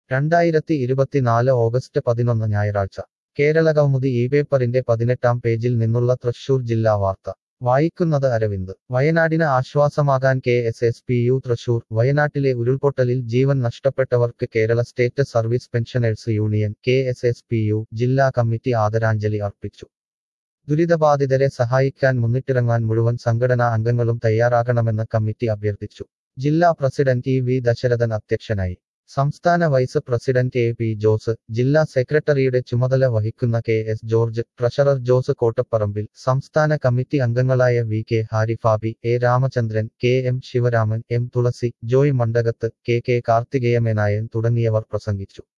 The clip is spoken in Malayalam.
രണ്ടായിരത്തി ഇരുപത്തിനാല് ഓഗസ്റ്റ് പതിനൊന്ന് ഞായറാഴ്ച കേരളകൗമുദി ഈ പേപ്പറിന്റെ പതിനെട്ടാം പേജിൽ നിന്നുള്ള തൃശൂർ ജില്ലാ വാർത്ത വായിക്കുന്നത് അരവിന്ദ് വയനാടിന് ആശ്വാസമാകാൻ K S S P U Thrissur വയനാട്ടിലെ ഉരുൾപൊട്ടലിൽ ജീവൻ നഷ്ടപ്പെട്ടവർക്ക് Kerala state service pensioners union K S S P U ജില്ലാ കമ്മിറ്റി ആദരാഞ്ജലി അർപ്പിച്ചു ദുരിതബാധിതരെ സഹായിക്കാൻ മുന്നിട്ടിറങ്ങാൻ മുഴുവൻ സംഘടനാ അംഗങ്ങളും തയ്യാറാകണമെന്ന് കമ്മിറ്റി അഭ്യർത്ഥിച്ചു ജില്ലാ പ്രസിഡന്റ് ഇ വി ദശരഥൻ അധ്യക്ഷനായി സംസ്ഥാന vice president A P Jose ജില്ലാ സെക്രട്ടറിയുടെ ചുമതല വഹിക്കുന്ന K S George treasurer Jose Kottaparambil സംസ്ഥാന കമ്മിറ്റി അംഗങ്ങളായ V K Harifabi A Ramachandran K M Sivaraman M Thulasi Joy Mandakathu K K Karthikeyamenon തുടങ്ങിയവർ പ്രസംഗിച്ചു